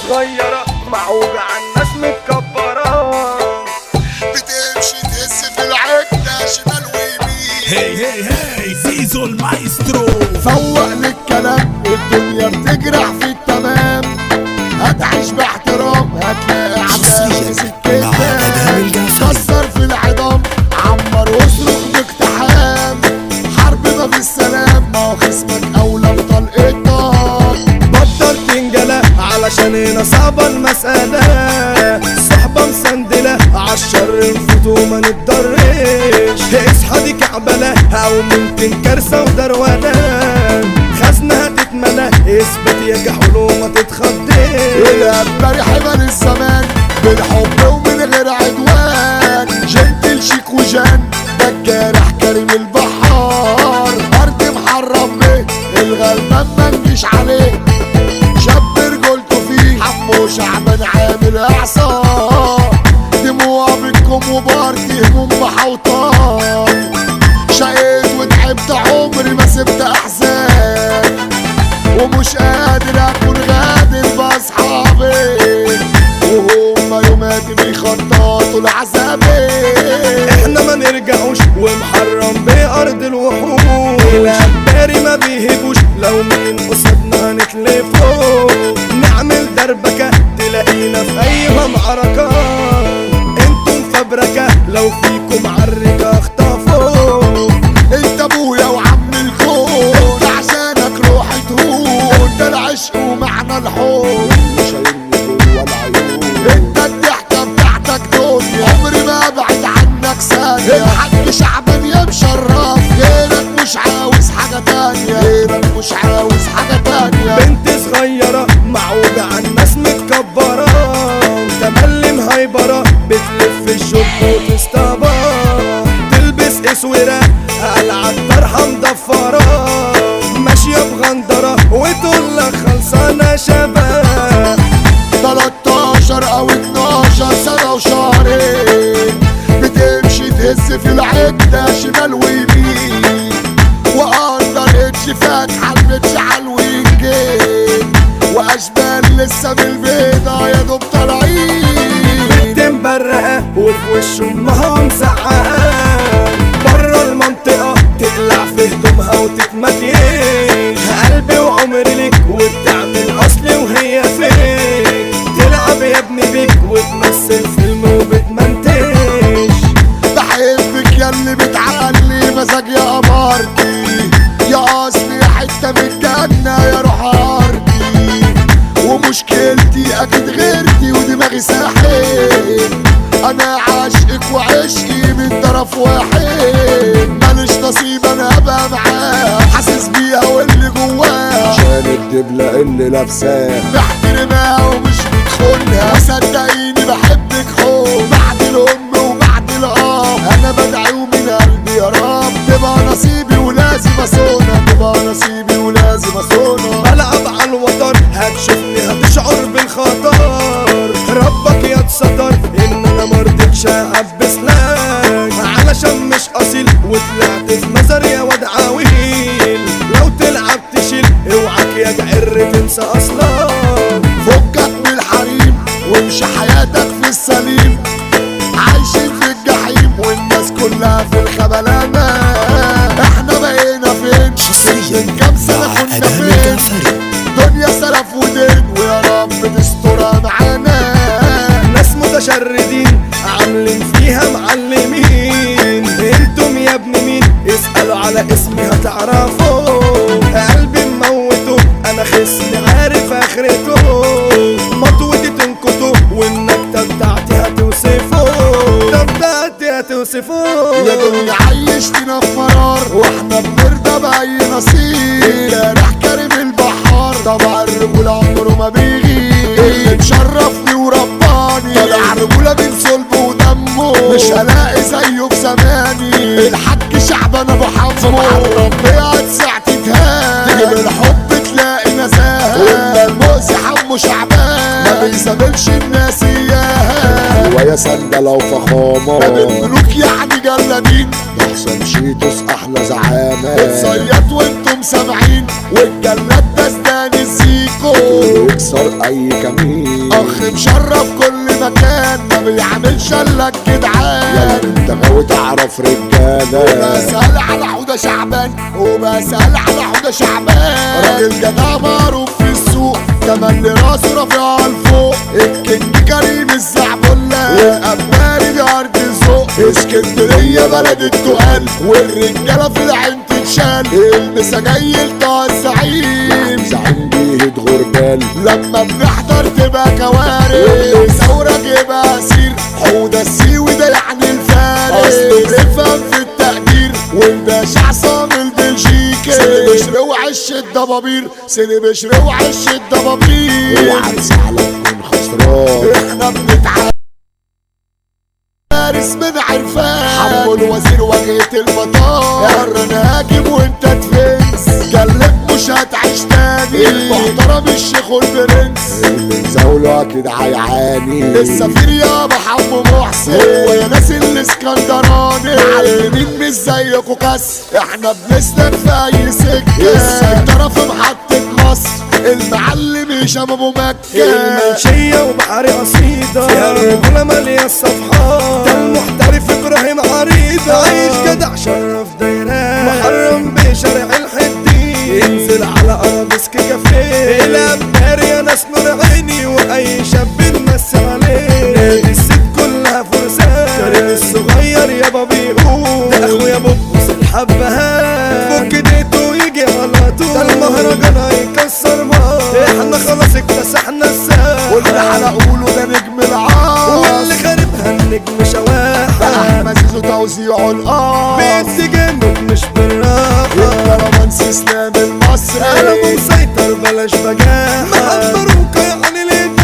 صغيرة معوجة عالناس متكبرة بتمشي تهز في العجلة شمال ويمين هي هي هي زيزو المايسترو فوق للكلام الدنيا بتجرح في التمام هتعيش باحترام هتلاقي عذاب في سكتك كسر في العظام عمر واصرخ باقتحام حرب ما في السلام ما هو خصمك اولى بطلقتك بطل تنجلة علشان هنا صعبة المسألة صحبة مسندلة عالشر نفوت وما نتضرش اصحى دي كعبلة او ممكن كارثة ودروانة خزنة هتتملى اثبت يا جحول وما تتخضش الأكبر حمل الزمان بالحب ومن غير عدوان جنتل شيك وجان ده الجارح كريم البحار أرض محرم به الغلبان ما نجيش عليه شاب رجولته فيه حمو شعبان عامل إعصار دموع منكم وبارتي هموم محوطان شقيت وتعبت عمري ما سبت أحزان ومش قادر اكون غادر باصحابي وهم يوماتي بيخططوا لعذابي احنا ما نرجعوش ومحرم بأرض الوحوش العباري ما بيهبوش لو مين قصادنا هنتلفوا نعمل دربكة تلاقينا في أي معركة انتم فبركة لو فيكم عركة اخطفوا انت ابويا وعم الكون انت عشانك روحي تهون انت العشق ومعنى الحب شايلني جوه العيون انت الضحكة بتاعتك دنيا عمري ما ابعد عنك ثانية الحاج شعبان يا مشرف غيرك مش عاوز حاجة تانية غيرك مش عاوز حاجة تانية بنت صغيرة معوجة عالناس متكبرة تملي مهيبرة بتلف الشوك وتستبر تلبس اسورة قلعة طرحة مضفرة ماشية بغندرة وتقول لك خلصانة شباب 13 او 12 سنة وشهرين بتمشي تهز في العدة شمال ويمين واندر اتش فاتحة المتش على الوينجين واشبال لسه بالبيضة يا دوب طالعين تمبرقة وفي وش امها مسقعة بره المنطقة تقلع في هدومها وتتمكيش قلبي وعمري ليك وبتعمل اصلي وهي فيك تلعب يا ابني بيك وتمثل فيلم وبتمنتج بحبك يا اللي بتعلي مزاج يا قمرتي يا اصلي حتة من الجنة يا روح ارضي ومشكلتي اكيد غيرتي ودماغي ساحل انا عاشقك وعشقي من طرف واحد ماليش نصيب انا ابقى معاه حاسس بيها واللي جواها عشان الدبلة اللي لابساه بحترمها ومش بدخلها صدقيني بحبك حب بعد الام وبعد الاب انا بدعي ومن قلبي يا رب تبقى نصيبي ولازم اصونها تبقى نصيبي ولازم اصونها بلعب على الوتر هتشوفني هتشعر بالخطر ربك يتستر ان انا مرضتش احبس لك علشان مش اصيل وطلعت في مزار يا واد عويل لو تلعب تشيل اوعك يا جعر تنسى اصلا فكك من الحريم وامشي حياتك في السليم عايشين في الجحيم والناس كلها في الخبلانة احنا بقينا فين من كام سنة كنا فين دنيا سلف ودين ويا رب تسترها معانا ناس متشردين عاملين فيها معلمين انتم يا ابن مين اسألوا على اسمي هتعرفوا قلبي مموته انا خصمي عارف اخرته مطوتي تنكته والنكتة بتاعتي هتوصفه النكتة بتاعتي هتوصفه يا دنيا عيشتنا في فرار واحنا بنرضى بأي نصيب جارح كريم البحار طبع الرجولة عمره ما بيغيب اللي مشرفني ورباني طلع رجولة من صلبه ودمه مش هلاقي زيه في زماني الحاج شعبان ابو حمو ربي ساعتي تهان تيجي بالحب تلاقي نزاهة وإن المؤذي حمو شعبان ما بيسابلش الناس اياها ويا سندلة وفخامة ما بالملوك يعني جلادين احسن شيتوس احلى زعامة بتصيط وانتم سامعين والجلاد ده زدان الزيكو يكسر اي كمين اخ مشرف كل مكان ما بيعملش الا الجدعان يلا انت غاوي تعرف رجاله وبسأل على حودة شعبان وبسأل على حودة شعبان راجل جدع معروف في السوق تملي راسه رافعها لفوق الكينج كريم الزعبلة والأباري دي أرض الذوق اسكندرية بلد التقال والرجالة في العين تتشال المسا جاي لطه الزعيم زعيم بيهد غربال لما بنحضر تبقى كوارث ثورة يبقى أسير حودة السيوي ده يعني الفارس أصله بيفهم في التقدير والباشا عصام البلجيكي سيدي بشر وعش الضبابير سيدي بشر وعش الضبابير اوعى تزعلك تكون خسران احنا بنتعامل فارس من عرفان حمو الوزير واجهة المطار قرر هاجم وانت تفنس جلد مش هتعيش تاني المحترم الشيخ والبرنس اللي مزاوله اكيد هيعاني السفير يا محمد محسن هو يا ناس الاسكندراني معلمين مش زيكوا كاس احنا بنسلك في اي سكه السيطره في محطه مصر المعلم هشام ابو مكه المنشية وبحري قصيدة فيها الرجولة مالية الصفحات ده المحترف ابراهيم عريضة عايش جدع شرف دايرات محرم بشارع الحديد ينزل على ارابيسك كافيه الابار يا ناس نور عيني واي شاب نمس عليه نادي الست كلها فرسان كريم الصغير يابا بيقول ده اخويا بوبوس الحبهان فك ديته يجي على طول ده المهرجان هيكسر مار احنا خلاص اكتسحنا الساحة واللي على قوله ده نجم العار واللي خاربها النجم شواحة احمد زيزو توزيعه القار بيت جامد مش بالراحة رومانس اسلام المصري انا مسيطر بلاش بجاحة محضروك يعني ليه